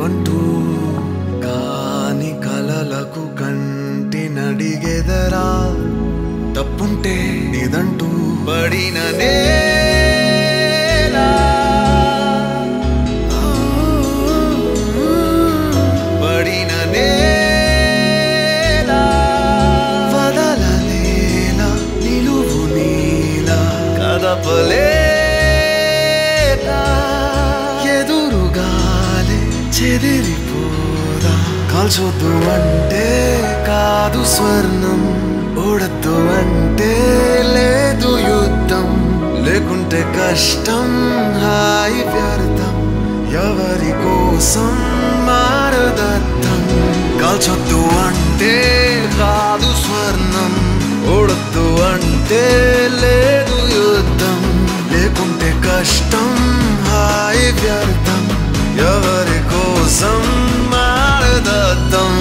లేవంటూ కాని కలలకు కంటి నడిగెదరా తప్పుంటే నిదంటూ పడిన నేలా పడిన నేలా వదలలేలా నిలువు నీలా కదపలేక ఎదురుగాలే చెదిరిపోదా కాల్చొద్దు అంటే కాదు స్వర్ణం ఓడద్దు అంటే లేదు యుద్ధం లేకుంటే కష్టం హాయి వ్యర్థం ఎవరి కోసం మారదర్థం కాల్చొద్దు అంటే కాదు స్వర్ణం ఓడద్దు అంటే లేదు యుద్ధం లేకుంటే కష్టం హాయి వ్యర్థం ఎవరి కోసం మారదర్థం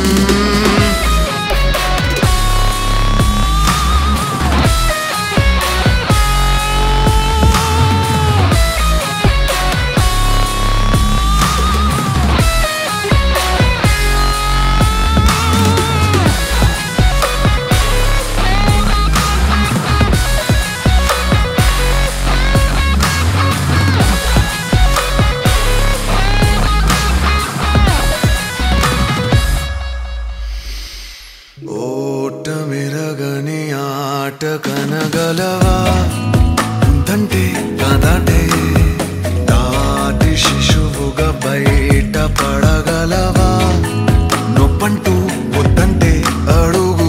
ఓట మెరగని ఆట కనగలవా ఉందంటే కదటే దాటి శిశువుగా బయట పడగలవా నొప్పంటూ వద్దంటే అడుగు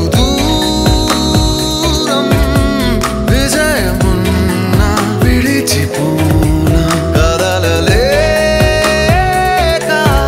దూరం విజయమున్న విడిచిపోనా కదలలేక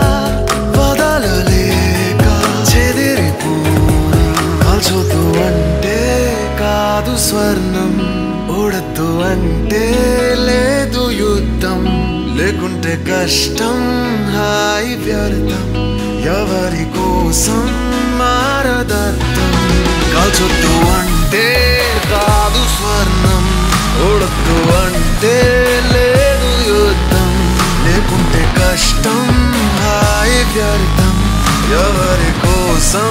వదలలేక చెదిరిపోనా కాల్చొద్దు అంటే కాదు స్వర్ణం ఓడద్దు అంటే లేదు యుద్ధం లేకుంటే కష్టం హాయి వ్యర్థం ఎవరి కోసం మారదర్థం కాల్చొద్దు అంటే కాదు స్వర్ణం ఓడద్దు అంటే లేదు యుద్ధం లేకుంటే కష్టం హాయి వ్యర్థం ఎవరి కోసం